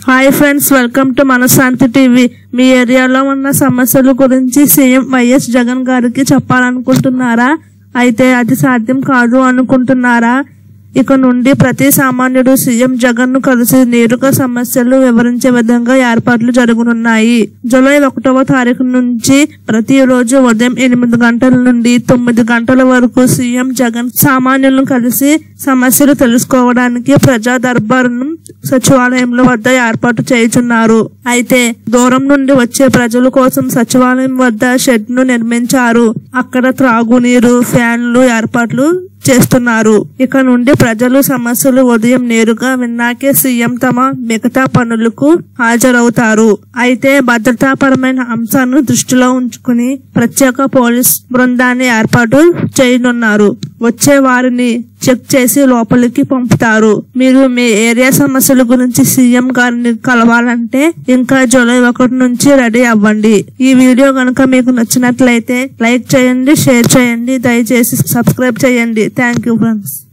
hi friends welcome to Manashanti TV మీ ఏరియాలో ఉన్న సమస్యల గురించి సీఎం వైఎస్ జగన్ గారికి చెప్పాలనుకుంటున్నారా అయితే అది సాధ్యం కాదు అనుకుంటున్నారా ఇక నుండి ప్రతి సామాన్యుడు సీఎం జగన్ ను కలిసి నేరుగా సమస్యలు వివరించే విధంగా ఏర్పాట్లు జరగనున్నాయి జూలై ఒకటవ తారీఖు నుంచి ప్రతిరోజు ఉదయం ఎనిమిది గంటల నుండి తొమ్మిది గంటల వరకు సీఎం జగన్ సామాన్యులను కలిసి సమస్యలు తెలుసుకోవడానికి ప్రజా దర్బారును సచివాలయంలో వద్ద ఏర్పాటు చేయుచున్నారు అయితే దూరం నుండి వచ్చే ప్రజల కోసం సచివాలయం వద్ద షెడ్ ను నిర్మించారు అక్కడ త్రాగునీరు ఫ్యాన్లు ఏర్పాట్లు చేస్తున్నారు ఇక నుండి ప్రజలు సమస్యలు ఉదయం నేరుగా విన్నాకే సీఎం తమ మిగతా పనులకు హాజరవుతారు అయితే భద్రతాపరమైన అంశాలను దృష్టిలో ఉంచుకుని ప్రత్యేక పోలీస్ బృందాన్ని ఏర్పాటు చేయనున్నారు వచ్చే వారిని చెక్ చేసి లోపలికి పంపుతారు మీరు మీ ఏరియా సమస్యల గురించి సీఎం గారిని కలవాలంటే ఇంకా జూలై ఒకటి నుంచి రెడీ అవ్వండి ఈ వీడియో కనుక మీకు నచ్చినట్లయితే లైక్ చేయండి షేర్ చేయండి దయచేసి సబ్స్క్రైబ్ చేయండి థ్యాంక్ యూ ఫ్రెండ్స్